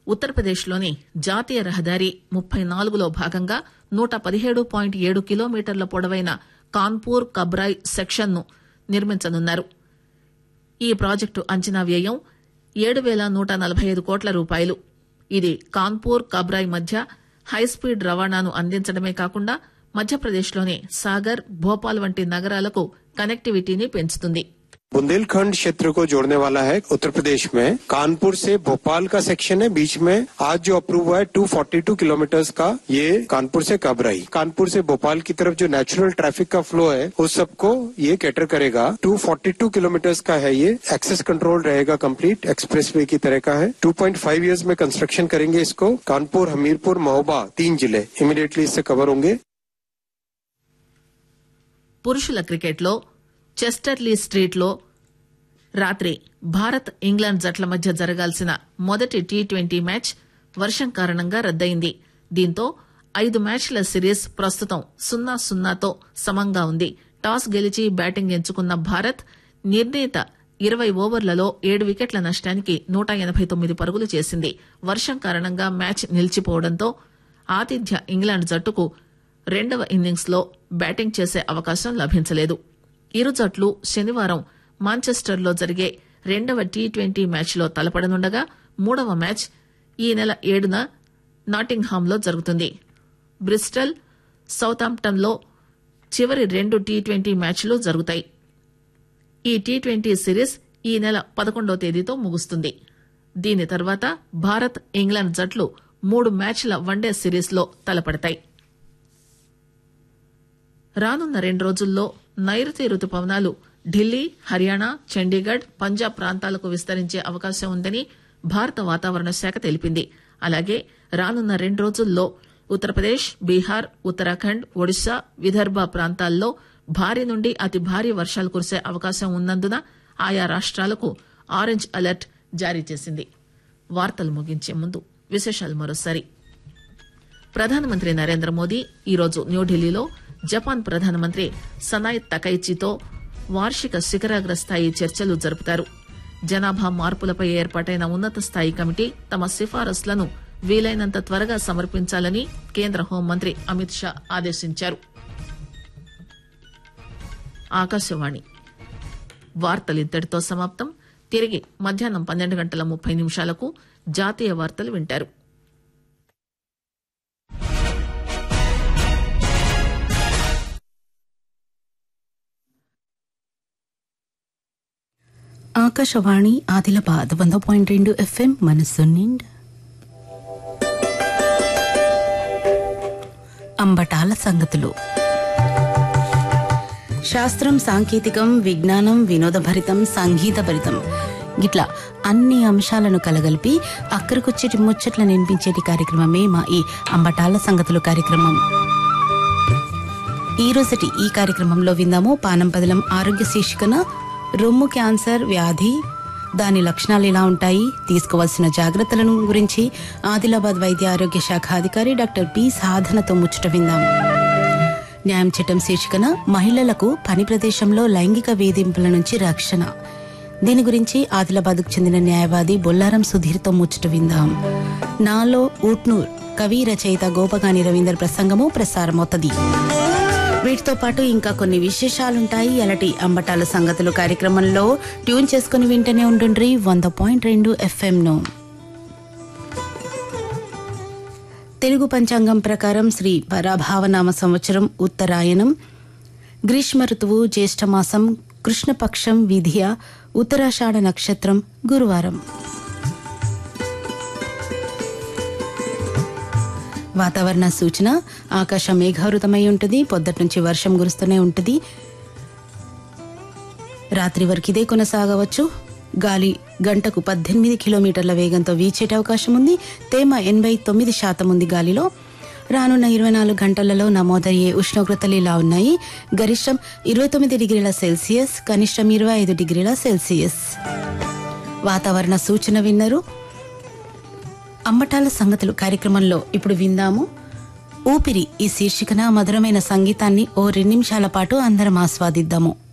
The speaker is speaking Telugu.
ఉత్తరప్రదేశ్లోని జాతీయ రహదారి ముప్పై నాలుగులో భాగంగా నూట పదిహేడు పాయింట్ ఏడు కిలోమీటర్ల పొడవైన కాన్పూర్ కబ్రాయ్ సెక్షన్ను నిర్మించనున్నారు ఈ ప్రాజెక్టు అంచనా వ్యయం ఏడు పేల నూట నలభై ఐదు కోట్ల రూపాయలు ఇది కాన్పూర్ కబ్రాయ్ మధ్య హైస్పీడ్ రవాణాను అందించడమే కాకుండా మధ్యప్రదేశ్లోని సాగర్ భోపాల్ వంటి నగరాలకు కనెక్టివిటీని పెంచుతుంది बुंदेलखंड क्षेत्र को जोड़ने वाला है उत्तर प्रदेश में कानपुर से भोपाल का सेक्शन है बीच में आज जो अप्रूव हुआ है 242 किलोमीटर का ये कानपुर से कबराई कानपुर से भोपाल की तरफ जो नेचुरल ट्रैफिक का फ्लो है उस सबको ये कैटर करेगा 242 किलोमीटर का है ये एक्सेस कंट्रोल रहेगा कंप्लीट एक्सप्रेसवे की तरह का है 2.5 इयर्स में कंस्ट्रक्शन करेंगे इसको कानपुर हमीरपुर महोबा तीन जिले इमीडिएटली इससे कवर होंगे పురుషుల క్రికెట్లో చెస్టర్లీ స్ట్రీట్లో రాత్రి భారత్ ఇంగ్లాండ్ జట్ల మధ్య జరగాల్సిన మొదటి టీ ట్వంటీ మ్యాచ్ వర్షం కారణంగా రద్దయింది దీంతో ఐదు మ్యాచ్ల సిరీస్ ప్రస్తుతం సున్నా సున్నాతో సమంగా ఉంది టాస్ గెలిచి బ్యాటింగ్ ఎంచుకున్న భారత్ నిర్ణీత ఇరవై ఓవర్లలో ఏడు వికెట్ల నష్టానికి నూట ఎనబై తొమ్మిది పరుగులు చేసింది వర్షం కారణంగా మ్యాచ్ నిలిచిపోవడంతో ఆతిథ్య ఇంగ్లాండ్ జట్టుకు రెండవ ఇన్నింగ్స్ లో బ్యాటింగ్ చేసే అవకాశం లభించలేదు ఇరు జట్లు శనివారం మాంచెస్టర్లో జరిగే రెండవ టీ ట్వంటీ మ్యాచ్లో తలపడనుండగా మూడవ మ్యాచ్ ఈ నెల ఏడున నాటింగ్హామ్లో జరుగుతుంది బ్రిస్టల్ సౌతాంప్టన్లో చివరి రెండు టీ ట్వంటీ మ్యాచ్లు జరుగుతాయి ఈ టీ ట్వంటీ సిరీస్ ఈ నెల పదకొండవ తేదీతో ముగుస్తుంది దీని తర్వాత భారత్ ఇంగ్లాండ్ జట్లు మూడు మ్యాచ్ల వన్డే సిరీస్లో తలపడతాయి రానున్న రెండు రోజుల్లో నైరుతి రుతుపవనాలు ఢిల్లీ హర్యానా చండీగఢ్ పంజాబ్ ప్రాంతాలకు విస్తరించే అవకాశం ఉందని భారత వాతావరణ శాఖ తెలిపింది అలాగే రానున్న రెండు రోజుల్లో ఉత్తరప్రదేశ్ బీహార్ ఉత్తరాఖండ్ ఒడిశా విదర్భ ప్రాంతాల్లో భారీ నుండి అతి భారీ వర్షాలు కురిసే అవకాశం ఉన్నందున ఆయా రాష్ట్రాలకు ఆరెంజ్ అలర్ట్ జారీ చేసింది వార్తలు ముగించే ముందు విశేషాలు మరోసారి ప్రధానమంత్రి నరేంద్ర మోదీ ఈరోజు న్యూఢిల్లీలో జపాన్ ప్రధానమంత్రి సనాయ్ తకైచితో వార్షిక శిఖరాగ్ర స్థాయి చర్చలు జరుపుతారు జనాభా మార్పులపై ఏర్పాటైన ఉన్నత స్థాయి కమిటీ తమ సిఫారసులను వీలైనంత త్వరగా సమర్పించాలని కేంద్ర హోంమంత్రి అమిత్ షా ఆదేశించారు ఆకాశవాణి వార్తలు ఇంతటితో సమాప్తం తిరిగి మధ్యాహ్నం పన్నెండు గంటల ముప్పై నిమిషాలకు జాతీయ వార్తలు వింటారు ఆకాశవాణి ఆదిలాబాద్ వంద పాయింట్ రెండు ఎఫ్ఎం మనసు నిండా అంబటాల సంగతులు శాస్త్రం సాంకేతికం విజ్ఞానం వినోదభరితం సంగీతభరితం గిట్లా అన్ని అంశాలను కలగలిపి అక్కడికొచ్చేటి ముచ్చట్ల వినిపించేటి కార్యక్రమమే మా ఈ అంబటాల సంగతులు కార్యక్రమం ఈ రోజుటి ఈ కార్యక్రమంలో విందాము పానంపదలం ఆరోగ్య శీర్షికన రొమ్ము క్యాన్సర్ వ్యాధి దాని లక్షణాలు ఎలా ఉంటాయి తీసుకోవాల్సిన జాగ్రత్తలను గురించి ఆదిలాబాద్ వైద్య ఆరోగ్య శాఖ అధికారి డాక్టర్ పి సాధనతో ముచ్చట విందాం న్యాయం చట్టం శీర్షికన మహిళలకు పని ప్రదేశంలో లైంగిక వేధింపుల నుంచి రక్షణ దీని గురించి ఆదిలాబాద్కు చెందిన న్యాయవాది బొల్లారం సుధీర్తో ముచ్చట విందాం నాలో ఊట్నూర్ కవి రచయిత గోపగాని రవీందర్ ప్రసంగము ప్రసారమవుతుంది వీటితో పాటు ఇంకా కొన్ని విశేషాలుంటాయి అలాంటి అంబటాల సంగతులు కార్యక్రమంలో ట్యూన్ చేసుకుని వింటనే ఉంటుండ్రి వంద పాయింట్ రెండు ఎఫ్ఎంను తెలుగు పంచాంగం ప్రకారం శ్రీ పరాభావనామ సంవత్సరం ఉత్తరాయణం గ్రీష్మ ఋతువు జ్యేష్ఠమాసం కృష్ణపక్షం విధియ ఉత్తరాషాఢ నక్షత్రం గురువారం వాతావరణ సూచన ఆకాశం మేఘావృతమై ఉంటుంది పొద్దటి నుంచి వర్షం కురుస్తూనే ఉంటుంది రాత్రి వరకు ఇదే కొనసాగవచ్చు గాలి గంటకు పద్దెనిమిది కిలోమీటర్ల వేగంతో వీచేట అవకాశం ఉంది తేమ ఎనభై తొమ్మిది శాతం ఉంది గాలిలో రానున్న ఇరవై నాలుగు గంటలలో నమోదయ్యే ఉష్ణోగ్రతలు ఇలా ఉన్నాయి గరిష్టం ఇరవై తొమ్మిది డిగ్రీల సెల్సియస్ కనిష్టం ఇరవై ఐదు డిగ్రీల సెల్సియస్ వాతావరణ సూచన విన్నరు అంబటాల సంగతులు కార్యక్రమంలో ఇప్పుడు విందాము ఊపిరి ఈ శీర్షికన మధురమైన సంగీతాన్ని ఓ రెండు నిమిషాల పాటు అందరం ఆస్వాదిద్దాము